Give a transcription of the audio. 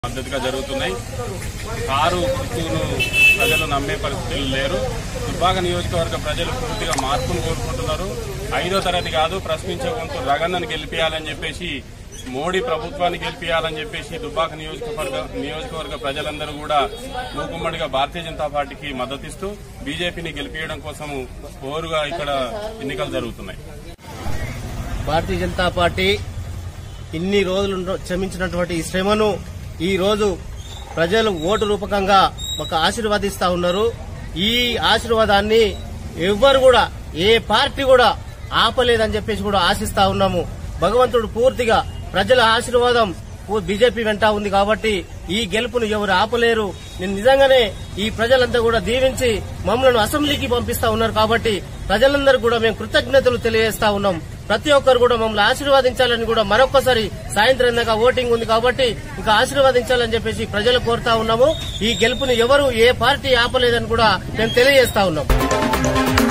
మద్దతుగా జరుగుతున్నాయి కారు గుర్తును ప్రజలు నమ్మే పరిస్థితులు లేరు దుర్భాగ నియోజకవర్గ ప్రజలు పూర్తిగా మార్పును కోరుకుంటున్నారు ఐదో తరగతి కాదు ప్రశ్నించే వంతు రగన్నను గెలిపించాలని చెప్పేసి మోడీ ప్రభుత్వాన్ని గెలిపించాలని చెప్పేసి దుబ్బాక నియోజకవర్గ నియోజకవర్గ ప్రజలందరూ కూడా మూకుమ్మడిగా భారతీయ జనతా పార్టీకి మద్దతిస్తూ బీజేపీని గెలిపించడం కోసము ఓరుగా ఇక్కడ ఎన్నికలు జరుగుతున్నాయి భారతీయ జనతా పార్టీ ఇన్ని రోజులు ఉన్న- శ్రమించినటువంటి ఈ శ్రమను ఈ రోజు ప్రజలు ఓటు రూపకంగా ఒక ఆశీర్వదిస్తా ఉన్నారు ఈ ఆశీర్వాదాన్ని ఎవ్వరు కూడా ఏ పార్టీ కూడా ఆపలేదని చెప్పేసి కూడా ఆశిస్తా ఉన్నాము భగవంతుడు పూర్తిగా ప్రజల ఆశీర్వాదం పూ- బీజేపీ వెంట ఉంది కాబట్టి ఈ గెలుపును ఎవరు ఆపలేరు నేను నిజంగానే ఈ ప్రజలంతా కూడా దీవించి మమ్మల్ని అసెంబ్లీకి పంపిస్తా ఉన్నారు కాబట్టి ప్రజలందరూ కూడా మేము కృతజ్ఞతలు తెలియజేస్తా ఉన్నాం ప్రతి ఒక్కరు కూడా మమ్మల్ని ఆశీర్వదించాలని కూడా మరొకసారి సాయంత్రం దాకా ఓటింగ్ ఉంది కాబట్టి ఇంకా ఆశీర్వదించాలని చెప్పేసి ప్రజలు కోరుతా ఉన్నాము ఈ గెలుపుని ఎవరు ఏ పార్టీ ఆపలేదని కూడా మేము తెలియజేస్తా ఉన్నాం